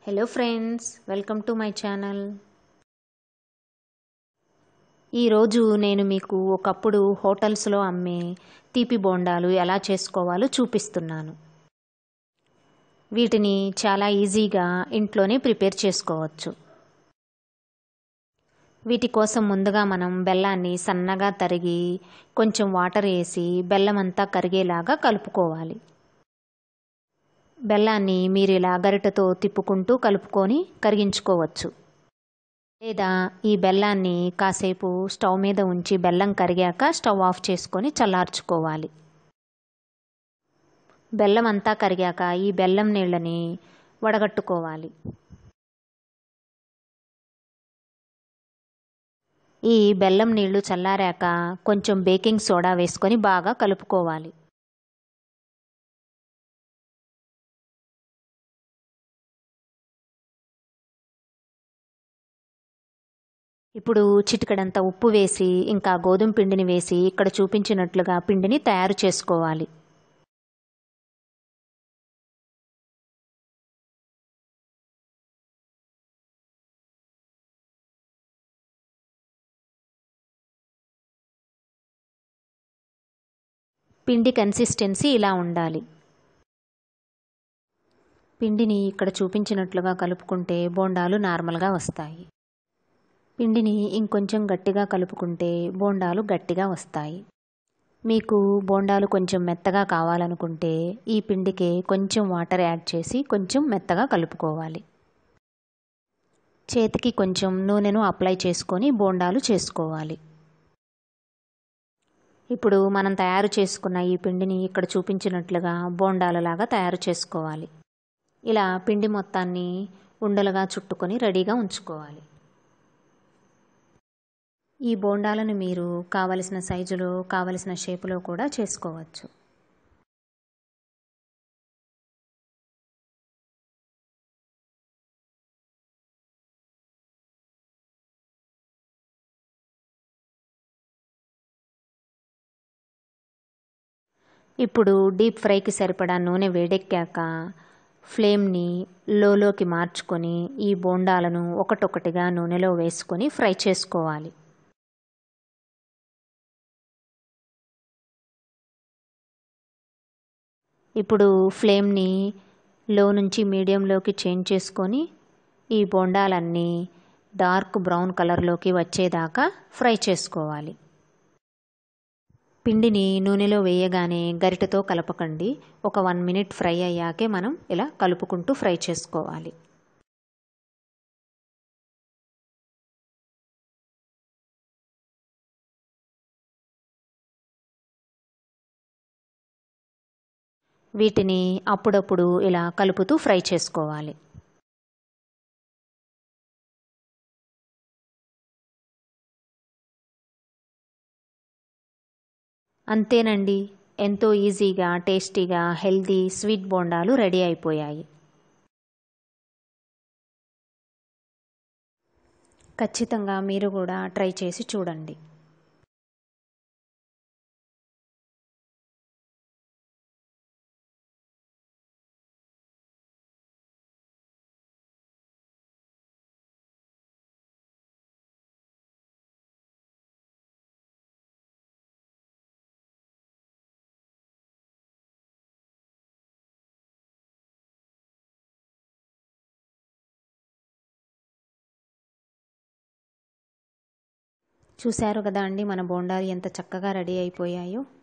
hello friends welcome to my channel ఈరోజు నేను మీకు ఒకప్పుడు హోటల్స్లో అమ్మే తీపి బోండాలు ఎలా చేసుకోవాలో చూపిస్తున్నాను వీటిని చాలా ఈజీగా ఇంట్లోనే ప్రిపేర్ చేసుకోవచ్చు వీటి కోసం ముందుగా మనం బెల్లాన్ని సన్నగా తరిగి కొంచెం వాటర్ వేసి బెల్లం అంతా కరిగేలాగా కలుపుకోవాలి బెల్లాన్ని మీరు ఇలా గరిటతో తిప్పుకుంటూ కలుపుకొని కరిగించుకోవచ్చు లేదా ఈ బెల్లాన్ని కాసేపు స్టవ్ మీద ఉంచి బెల్లం కరిగాక స్టవ్ ఆఫ్ చేసుకొని చల్లార్చుకోవాలి బెల్లం అంతా కరిగాక ఈ బెల్లం నీళ్ళని వడగట్టుకోవాలి ఈ బెల్లం నీళ్లు చల్లారాక కొంచెం బేకింగ్ సోడా వేసుకొని బాగా కలుపుకోవాలి ఇప్పుడు చిటికడంత ఉప్పు వేసి ఇంకా గోధుమ పిండిని వేసి ఇక్కడ చూపించినట్లుగా పిండిని తయారు చేసుకోవాలి పిండి కన్సిస్టెన్సీ ఇలా ఉండాలి పిండిని ఇక్కడ చూపించినట్లుగా కలుపుకుంటే బోండాలు నార్మల్గా వస్తాయి పిండిని ఇంకొంచెం గట్టిగా కలుపుకుంటే బోండాలు గట్టిగా వస్తాయి మీకు బోండాలు కొంచెం మెత్తగా కావాలనుకుంటే ఈ పిండికి కొంచెం వాటర్ యాడ్ చేసి కొంచెం మెత్తగా కలుపుకోవాలి చేతికి కొంచెం నూనెను అప్లై చేసుకొని బోండాలు చేసుకోవాలి ఇప్పుడు మనం తయారు చేసుకున్న ఈ పిండిని ఇక్కడ చూపించినట్లుగా బోండాలలాగా తయారు చేసుకోవాలి ఇలా పిండి మొత్తాన్ని ఉండలుగా చుట్టుకొని రెడీగా ఉంచుకోవాలి ఈ బోండాలను మీరు కావలసిన సైజులో కావలసిన షేపులో కూడా చేసుకోవచ్చు ఇప్పుడు డీప్ ఫ్రైకి సరిపడా నూనె వేడెక్కాక ఫ్లేమ్ని లోలోకి మార్చుకొని ఈ బోండాలను ఒకటొకటిగా నూనెలో వేసుకొని ఫ్రై చేసుకోవాలి ఇప్పుడు ఫ్లేమ్ని లో నుంచి మీడియంలోకి చేంజ్ చేసుకొని ఈ బోండాలన్నీ డార్క్ బ్రౌన్ కలర్లోకి వచ్చేదాకా ఫ్రై చేసుకోవాలి పిండిని నూనెలో వేయగానే గరిటెతో కలపకండి ఒక వన్ మినిట్ ఫ్రై అయ్యాకే మనం ఇలా కలుపుకుంటూ ఫ్రై చేసుకోవాలి వీటిని అప్పుడప్పుడు ఇలా కలుపుతూ ఫ్రై చేసుకోవాలి అంతేనండి ఎంతో ఈజీగా టేస్టీగా హెల్దీ స్వీట్ బోండాలు రెడీ అయిపోయాయి ఖచ్చితంగా మీరు కూడా ట్రై చేసి చూడండి చూశారు కదా అండి మన బోండాలు ఎంత చక్కగా రెడీ అయిపోయాయో